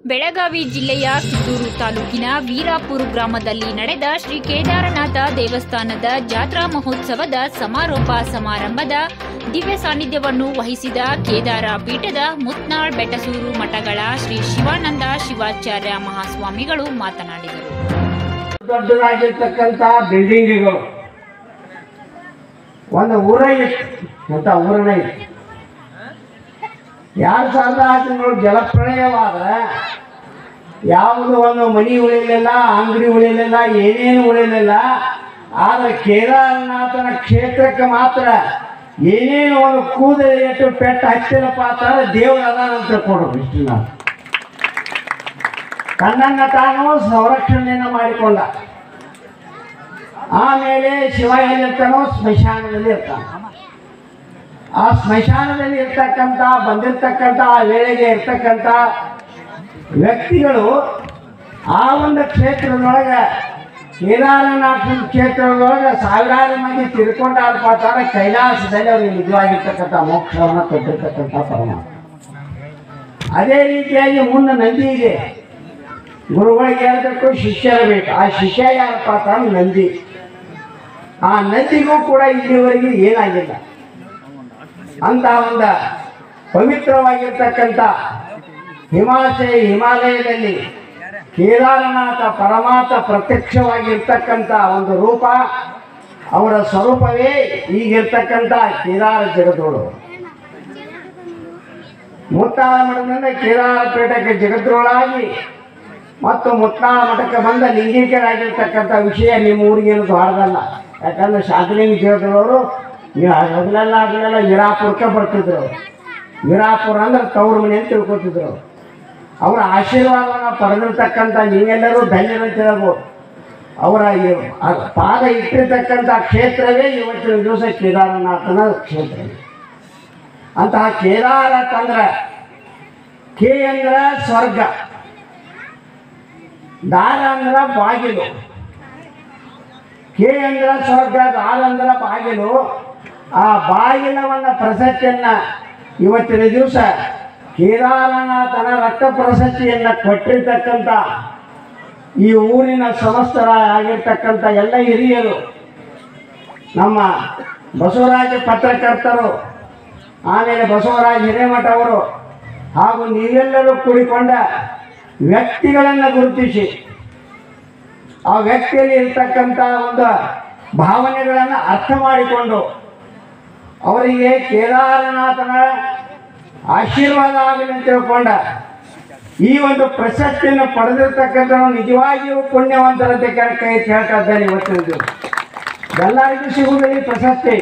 ಬೆಳಗಾವಿ ಜಿಲ್ಲೆಯ ಕಿತ್ತೂರು ತಾಲೂಕಿನ ವೀರಾಪುರ ಗ್ರಾಮದಲ್ಲಿ ನಡೆದ ಶ್ರೀ ಕೇದಾರನಾಥ ದೇವಸ್ಥಾನದ ಜಾತ್ರಾ ಮಹೋತ್ಸವದ ಸಮಾರೋಪ ಸಮಾರಂಭದ ದಿವ್ಯ ಸಾನ್ನಿಧ್ಯವನ್ನು ವಹಿಸಿದ ಕೇದಾರ ಪೀಠದ ಮುತ್ನಾಳ್ ಬೆಟಸೂರು ಮಠಗಳ ಶ್ರೀ ಶಿವಾನಂದ ಶಿವಾಚಾರ್ಯ ಮಹಾಸ್ವಾಮಿಗಳು ಮಾತನಾಡಿದರು ದೊಡ್ಡದಾಗಿರ್ತಕ್ಕಂಥ ಬಿಲ್ಡಿಂಗ್ಗಳು ಒಂದು ಊರ ಇತ್ತು ಅಂತ ಊರನೇ ಇತ್ತು ಎರಡು ಸಾವಿರದ ಹದಿನೇಳು ಜಲಪ್ರಳಯವಾದ್ರೆ ಯಾವುದು ಒಂದು ಮನಿ ಉಳಿಲಿಲ್ಲ ಅಂಗಡಿ ಉಳಿಲಿಲ್ಲ ಏನೇನು ಉಳಿಲಿಲ್ಲ ಆದರೆ ಕೇದಾರನಾಥನ ಕ್ಷೇತ್ರಕ್ಕೆ ಮಾತ್ರ ಏನೇನು ಒಂದು ಕೂದಲು ಎಷ್ಟು ಪೆಟ್ಟು ಹಚ್ಚಿಲ್ಲಪ್ಪ ಅಂತಂದ್ರೆ ದೇವ್ರು ಅದಾನಂತ ತಿಳ್ಕೊಡ್ಬೇಕು ಇಷ್ಟು ನಾವು ತನ್ನನ್ನು ತಾನು ಸಂರಕ್ಷಣೆಯನ್ನು ಮಾಡಿಕೊಂಡ ಆಮೇಲೆ ಶಿವ ಎಲ್ಲಿರ್ತಾನೋ ಸ್ಮಶಾನದಲ್ಲಿ ಇರ್ತಾನೆ ಆ ಸ್ಮಶಾನದಲ್ಲಿ ಇರ್ತಕ್ಕಂಥ ಬಂದಿರ್ತಕ್ಕಂಥ ಆ ವೇಳೆಗೆ ಇರ್ತಕ್ಕಂಥ ವ್ಯಕ್ತಿಗಳು ಆ ಒಂದು ಕ್ಷೇತ್ರದೊಳಗೆ ಕೇದಾರನಾಥ ಕ್ಷೇತ್ರದೊಳಗೆ ಸಾವಿರಾರು ಮಂದಿ ತಿರ್ಕೊಂಡಾಡ್ಪಾತಾರೆ ಕೈಲಾಸದಲ್ಲಿ ಅವ್ರಿಗೆ ನಿಜವಾಗಿರ್ತಕ್ಕಂಥ ಮೋಕ್ಷವನ್ನು ಕೊಟ್ಟಿರ್ತಕ್ಕಂಥ ಪರಮಾತ್ಮ ಅದೇ ರೀತಿಯಾಗಿ ಮುಂದೆ ನಂದಿ ಇದೆ ಗುರುಗಳಿಗೆ ಹೇಳ್ಬೇಕು ಶಿಷ್ಯರ ಬೇಕು ಆ ಶಿಷ್ಯ ಯಾರಪ್ಪ ಅಂತ ನಂದಿ ಆ ನಂದಿಗೂ ಕೂಡ ಇಲ್ಲಿವರೆಗೆ ಏನಾಗಿಲ್ಲ ಅಂತ ಒಂದು ಪವಿತ್ರವಾಗಿರ್ತಕ್ಕಂಥ ಹಿಮಾಚಯ ಹಿಮಾಲಯದಲ್ಲಿ ಕೇದಾರನಾಥ ಪರಮಾತ್ಮ ಪ್ರತ್ಯಕ್ಷವಾಗಿರ್ತಕ್ಕಂಥ ಒಂದು ರೂಪ ಅವರ ಸ್ವರೂಪವೇ ಈಗಿರ್ತಕ್ಕಂಥ ಕೇದಾರ ಜಗದೋಳು ಮುತ್ತಾಳ ಮಠದಿಂದ ಕೇದಾರ ಪೀಠಕ್ಕೆ ಜಗದ್ರೋಳಾಗಿ ಮತ್ತು ಮುತ್ತಾಳ ಮಠಕ್ಕೆ ಬಂದ ಲಿಂಗಿಕರಾಗಿರ್ತಕ್ಕಂಥ ವಿಷಯ ನಿಮ್ಮ ಊರಿಗೇನು ದೊಡ್ಡದಲ್ಲ ಯಾಕಂದ್ರೆ ಶಾಂತಲಿಂಗ ಜಗದ್ರವರು ನೀವು ಹಗಲೆಲ್ಲ ಹಗಲೆಲ್ಲ ವೀರಾಪುರಕ್ಕೆ ಬರ್ತಿದ್ರು ವೀರಾಪುರ ಅಂದ್ರೆ ತವ್ರ ಮನೆ ಅಂತ ತಿಳ್ಕೊತಿದ್ರು ಅವರ ಆಶೀರ್ವಾದವನ್ನು ಪಡೆದಿರ್ತಕ್ಕಂಥ ನೀವೆಲ್ಲರೂ ಧನ್ಯರಂತ ಹೇಳ್ಬೋದು ಅವರ ಈ ಆ ಪಾದ ಇಟ್ಟಿರ್ತಕ್ಕಂಥ ಕ್ಷೇತ್ರವೇ ಇವತ್ತಿನ ದಿವಸ ಕೇದಾರನಾಥನ ಕ್ಷೇತ್ರ ಅಂತಹ ಕೇದಾರ ತಂದ್ರೆ ಕೆ ಅಂದ್ರ ಸ್ವರ್ಗ ದಾರ ಅಂದ್ರ ಬಾಗಿಲು ಕೆ ಅಂದ್ರ ಸ್ವರ್ಗ ದಾರ ಅಂದ್ರ ಬಾಗಿಲು ಆ ಬಾಗಿಲವನ್ನ ಪ್ರಶಸ್ತಿಯನ್ನ ಇವತ್ತಿನ ದಿವಸ ಕೇದಾರನಾಥನ ರಕ್ತ ಪ್ರಶಸ್ತಿಯನ್ನ ಕೊಟ್ಟಿರ್ತಕ್ಕಂಥ ಈ ಊರಿನ ಸಮಸ್ತರ ಆಗಿರ್ತಕ್ಕಂಥ ಎಲ್ಲ ಹಿರಿಯರು ನಮ್ಮ ಬಸವರಾಜ ಪತ್ರಕರ್ತರು ಆಮೇಲೆ ಬಸವರಾಜ ಹಿರೇಮಠ ಅವರು ಹಾಗೂ ನೀವೆಲ್ಲರೂ ಕೂಡಿಕೊಂಡ ವ್ಯಕ್ತಿಗಳನ್ನು ಗುರುತಿಸಿ ಆ ವ್ಯಕ್ತಿಯಲ್ಲಿ ಇರ್ತಕ್ಕಂಥ ಒಂದು ಭಾವನೆಗಳನ್ನು ಅರ್ಥ ಮಾಡಿಕೊಂಡು ಅವರಿಗೆ ಕೇದಾರನಾಥನ ಆಶೀರ್ವಾದ ಆಗಲಿ ಅಂತ ತಿಳ್ಕೊಂಡ ಈ ಒಂದು ಪ್ರಶಸ್ತಿಯನ್ನು ಪಡೆದಿರ್ತಕ್ಕಂಥ ನಿಜವಾಗಿಯೂ ಪುಣ್ಯವಂತರಂತೆ ಕೈ ಕೈ ಹೇಳ್ತಾ ಇದ್ದೇನೆ ಇವತ್ತಿನ ದಿವಸ ಎಲ್ಲರಿಗೂ ಸಿಗುವುದಿಲ್ಲ ಈ ಪ್ರಶಸ್ತಿ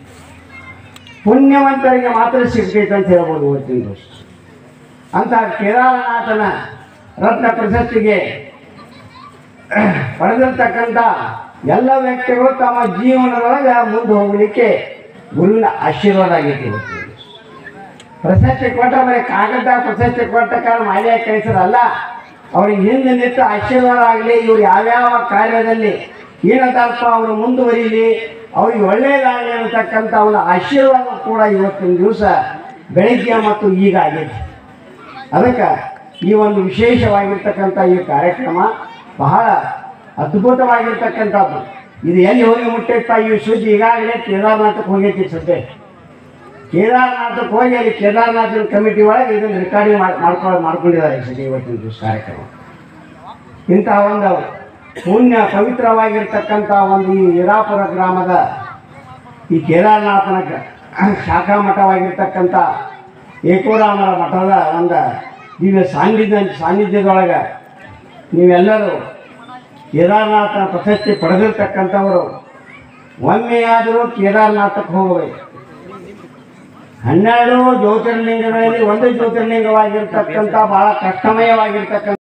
ಪುಣ್ಯವಂತರಿಗೆ ಮಾತ್ರ ಸಿಗ್ತೈತೆ ಅಂತ ಹೇಳ್ಬೋದು ಇವತ್ತಿನ ದಿವಸ ಅಂತ ಕೇದಾರನಾಥನ ರತ್ನ ಪ್ರಶಸ್ತಿಗೆ ಪಡೆದಿರ್ತಕ್ಕಂಥ ಎಲ್ಲ ವ್ಯಕ್ತಿಗಳು ತಮ್ಮ ಜೀವನದೊಳಗೆ ಮುಂದೆ ಹೋಗಲಿಕ್ಕೆ ಗುರುವಿನ ಆಶೀರ್ವಾದ ಆಗೈತಿ ಇವತ್ತಿನ ದಿವಸ ಪ್ರಶಸ್ತಿ ಕೊಟ್ಟ ಬರೀ ಕಾಗದ ಪ್ರಶಸ್ತಿ ಕೊಟ್ಟ ಕಾರಣ ಮಾಲಿಯ ಕಳಿಸೋದಲ್ಲ ಅವ್ರಿಗೆ ಹಿಂದೆ ನಿಂತು ಆಶೀರ್ವಾದ ಆಗಲಿ ಇವ್ರು ಯಾವ್ಯಾವ ಕಾರ್ಯದಲ್ಲಿ ಏನಂತಪ್ಪ ಅವರು ಮುಂದುವರಿಲಿ ಅವ್ರಿಗೆ ಒಳ್ಳೆಯದಾಗಲಿ ಅನ್ನತಕ್ಕಂಥ ಒಂದು ಆಶೀರ್ವಾದ ಕೂಡ ಇವತ್ತಿನ ದಿವಸ ಬೆಳಗ್ಗೆ ಮತ್ತು ಈಗ ಆಗೈತಿ ಅದಕ್ಕೆ ಈ ಒಂದು ವಿಶೇಷವಾಗಿರ್ತಕ್ಕಂಥ ಈ ಕಾರ್ಯಕ್ರಮ ಬಹಳ ಅದ್ಭುತವಾಗಿರ್ತಕ್ಕಂಥದ್ದು ಇದು ಎಲ್ಲಿ ಹೋಗಿ ಮುಟ್ಟೈತ ಈ ಸುದ್ದಿ ಈಗಾಗಲೇ ಕೇದಾರನಾಥಕ್ಕೆ ಹೋಗೈತಿ ಸದ್ಯ ಕೇದಾರನಾಥಕ್ಕೆ ಹೋಗಿ ಅಲ್ಲಿ ಕೇದಾರನಾಥನ ಕಮಿಟಿ ಒಳಗೆ ಇದನ್ನು ರೆಕಾರ್ಡಿಂಗ್ ಮಾಡಿ ಮಾಡ್ಕೊಂಡು ಮಾಡ್ಕೊಂಡಿದ್ದಾರೆ ಸದ್ಯ ಇವತ್ತಿನ ದಿವಸ ಕಾರ್ಯಕ್ರಮ ಇಂತಹ ಒಂದು ಪುಣ್ಯ ಪವಿತ್ರವಾಗಿರ್ತಕ್ಕಂಥ ಒಂದು ಈ ವೀರಾಪುರ ಗ್ರಾಮದ ಈ ಕೇದಾರನಾಥನ ಗ- ಶಾಖಾ ಮಠವಾಗಿರ್ತಕ್ಕಂಥ ಏಕೋರಾಮರ ಮಠದ ಒಂದು ದಿವ್ಯ ಸಾನ್ನಿಧ್ಯ ಸಾನ್ನಿಧ್ಯದೊಳಗೆ ನೀವೆಲ್ಲರೂ ಕೇದಾರನಾಥನ ಪ್ರಶಸ್ತಿ ಪಡೆದಿರ್ತಕ್ಕಂಥವರು ಒಮ್ಮೆಯಾದರೂ ಕೇದಾರನಾಥಕ್ಕೆ ಹೋಗಬೇಕು ಹನ್ನೆರಡು ಜ್ಯೋತಿರ್ಲಿಂಗಗಳಲ್ಲಿ ಒಂದು ಜ್ಯೋತಿರ್ಲಿಂಗವಾಗಿರ್ತಕ್ಕಂಥ ಬಹಳ ಕಷ್ಟಮಯವಾಗಿರ್ತಕ್ಕಂಥ